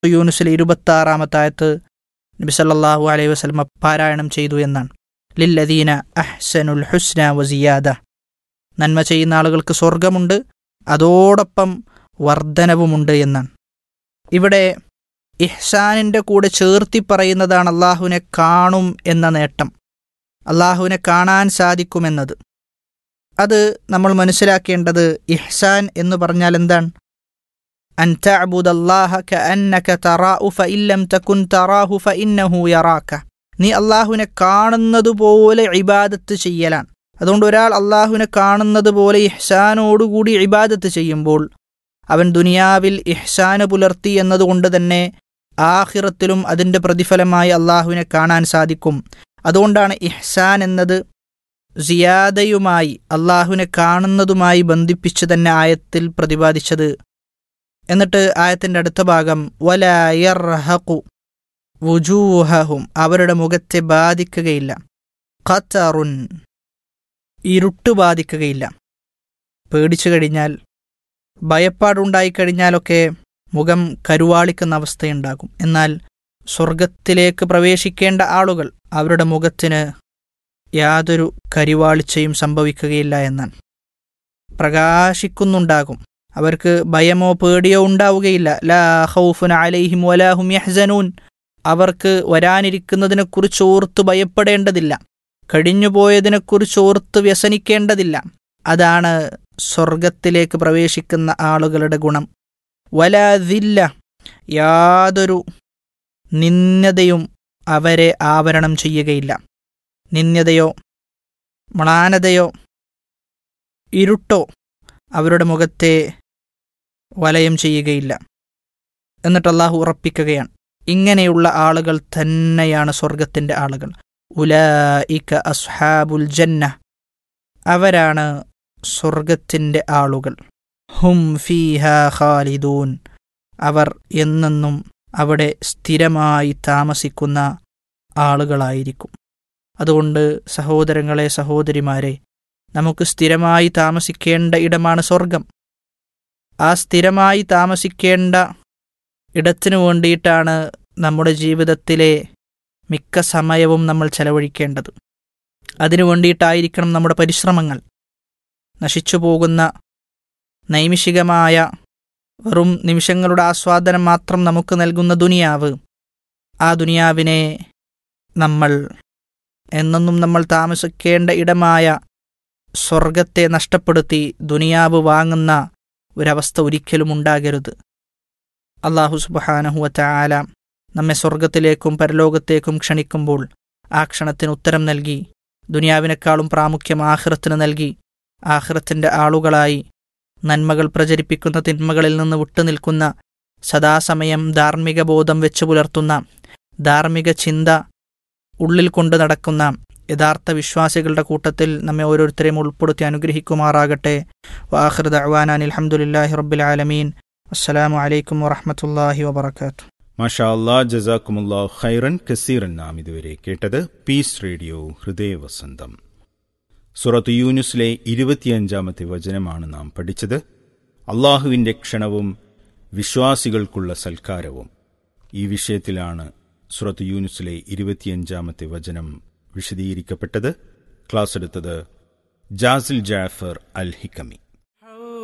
സൂറത്ത് യൂനുസിലെ ഇരുപത്തി ആറാമത്തെ ആയത്ത് നബി സല്ലല്ലാഹു അലൈഹി വസല്ലമ പാരായണം ചെയ്തു എന്നാണ് ലില്ലദീന അഹ്സനുൽ ഹുസ്ന വസിയാദ നന്മ ചെയ്യുന്ന ആളുകൾക്ക് സ്വർഗമുണ്ട് അതോടൊപ്പം വർധനവുമുണ്ട് എന്നാണ് ഇവിടെ ഇഹ്സാനിൻ്റെ കൂടെ ചേർത്തി പറയുന്നതാണ് അള്ളാഹുവിനെ കാണും എന്ന നേട്ടം അള്ളാഹുവിനെ കാണാൻ സാധിക്കുമെന്നത് അത് നമ്മൾ മനസ്സിലാക്കേണ്ടത് ഇഹ്സാൻ എന്ന് പറഞ്ഞാൽ എന്താണ് അൻ തഅബുദല്ലാഹ കഅന്നക തറാഉ ഫഇല്ലം തകുൻ തറാഹു ഫഇന്നഹു യറാക നീ അള്ളാഹുവിനെ കാണുന്നത് പോലെ ഇബാദത്ത് ചെയ്യലാണ് അതുകൊണ്ട് ഒരാൾ അള്ളാഹുവിനെ കാണുന്നത് പോലെ ഇഹ്സാനോടുകൂടി ഇബാദത്ത് ചെയ്യുമ്പോൾ അവൻ ദുനിയാവിൽ ഇഹ്സാന് പുലർത്തി എന്നതുകൊണ്ട് തന്നെ ആഹിറത്തിലും അതിൻ്റെ പ്രതിഫലമായി അള്ളാഹുവിനെ കാണാൻ സാധിക്കും അതുകൊണ്ടാണ് ഇഹ്സാൻ എന്നത് സിയാദയുമായി അള്ളാഹുവിനെ കാണുന്നതുമായി ബന്ധിപ്പിച്ച് തന്നെ ആയത്തിൽ പ്രതിപാദിച്ചത് എന്നിട്ട് ആയത്തിൻ്റെ അടുത്ത ഭാഗം വലയർഹു വുജൂഹഹും അവരുടെ മുഖത്തെ ബാധിക്കുകയില്ല ഖത്തറുൻ ഇരുട്ട് ബാധിക്കുകയില്ല പേടിച്ചു കഴിഞ്ഞാൽ ഭയപ്പാടുണ്ടായിക്കഴിഞ്ഞാലൊക്കെ മുഖം കരുവാളിക്കുന്ന അവസ്ഥയുണ്ടാകും എന്നാൽ സ്വർഗത്തിലേക്ക് പ്രവേശിക്കേണ്ട ആളുകൾ അവരുടെ മുഖത്തിന് യാതൊരു കരിവാളിച്ചയും സംഭവിക്കുകയില്ല എന്നാണ് പ്രകാശിക്കുന്നുണ്ടാകും അവർക്ക് ഭയമോ പേടിയോ ഉണ്ടാവുകയില്ല ലാ ഹൗഫുൻ അലൈഹിം വലാഹും യഹ്സനൂൻ അവർക്ക് വരാനിരിക്കുന്നതിനെക്കുറിച്ച് ഓർത്ത് ഭയപ്പെടേണ്ടതില്ല കഴിഞ്ഞുപോയതിനെക്കുറിച്ച് ഓർത്ത് വ്യസനിക്കേണ്ടതില്ല അതാണ് സ്വർഗത്തിലേക്ക് പ്രവേശിക്കുന്ന ആളുകളുടെ ഗുണം വലാതില്ല യാതൊരു നിന്ദതയും അവരെ ആവരണം ചെയ്യുകയില്ല നിന്ദതയോ മ്ലാനതയോ ഇരുട്ടോ അവരുടെ മുഖത്തെ വലയം ചെയ്യുകയില്ല എന്നിട്ട് അള്ളാഹു ഉറപ്പിക്കുകയാണ് ഇങ്ങനെയുള്ള ആളുകൾ തന്നെയാണ് സ്വർഗത്തിൻ്റെ ആളുകൾ ഉലായിക അസ്ഹാബുൽ ജന്ന അവരാണ് സ്വർഗത്തിൻ്റെ ആളുകൾ ഹും ഫീഹ ഖാലിദൂൻ അവർ എന്നെന്നും അവിടെ സ്ഥിരമായി താമസിക്കുന്ന ആളുകളായിരിക്കും അതുകൊണ്ട് സഹോദരങ്ങളെ സഹോദരിമാരെ നമുക്ക് സ്ഥിരമായി താമസിക്കേണ്ട ഇടമാണ് സ്വർഗം ആ സ്ഥിരമായി താമസിക്കേണ്ട ഇടത്തിനു വേണ്ടിയിട്ടാണ് നമ്മുടെ ജീവിതത്തിലെ മിക്ക സമയവും നമ്മൾ ചെലവഴിക്കേണ്ടത് അതിനു വേണ്ടിയിട്ടായിരിക്കണം നമ്മുടെ പരിശ്രമങ്ങൾ നശിച്ചു പോകുന്ന നൈമിഷികമായ വെറും നിമിഷങ്ങളുടെ ആസ്വാദനം മാത്രം നമുക്ക് നൽകുന്ന ദുനിയാവ് ആ ദുനിയാവിനെ നമ്മൾ എന്നെന്നും നമ്മൾ താമസിക്കേണ്ട ഇടമായ സ്വർഗത്തെ നഷ്ടപ്പെടുത്തി ദുനിയാവ് വാങ്ങുന്ന ഒരവസ്ഥ ഒരിക്കലും ഉണ്ടാകരുത് അള്ളാഹു സുബഹാനഹുവറ്റ ആല നമ്മെ സ്വർഗത്തിലേക്കും പരലോകത്തേക്കും ക്ഷണിക്കുമ്പോൾ ആ ക്ഷണത്തിന് ഉത്തരം നൽകി ദുനിയാവിനേക്കാളും പ്രാമുഖ്യം ആഹ്റത്തിന് നൽകി ആഹ്റത്തിൻ്റെ ആളുകളായി നന്മകൾ പ്രചരിപ്പിക്കുന്ന തിന്മകളിൽ നിന്ന് വിട്ടുനിൽക്കുന്ന സദാസമയം ധാർമ്മിക ബോധം വെച്ചു പുലർത്തുന്ന ധാർമ്മിക ചിന്ത ഉള്ളിൽ കൊണ്ടു നടക്കുന്ന യഥാർത്ഥ വിശ്വാസികളുടെ കൂട്ടത്തിൽ നമ്മെ ഓരോരുത്തരെയും ഉൾപ്പെടുത്തി അനുഗ്രഹിക്കുമാറാകട്ടെ വാഹൃദ അവാനാൻ അലഹമുല്ലാഹി റബ്ബിൽ ആലമീൻ അസ്സലാമു അലൈക്കും വറഹമത്തല്ലാഹി വബർക്കാത്തു മാഷാ അല്ലാ ജസാക്കുമുല്ലാ ഖൈറൻ കസീറൻ നാം ഇതുവരെ കേട്ടത് പീസ് റേഡിയോ ഹൃദയവസന്തം സുറത്ത് യൂനുസിലെ ഇരുപത്തിയഞ്ചാമത്തെ വചനമാണ് നാം പഠിച്ചത് അള്ളാഹുവിൻ്റെ ക്ഷണവും വിശ്വാസികൾക്കുള്ള സൽക്കാരവും ഈ വിഷയത്തിലാണ് സുറത്ത് യൂനുസിലെ ഇരുപത്തിയഞ്ചാമത്തെ വചനം വിശദീകരിക്കപ്പെട്ടത് ക്ലാസ് എടുത്തത് ജാസിൽ ജാഫർ അൽ ഹിക്കമി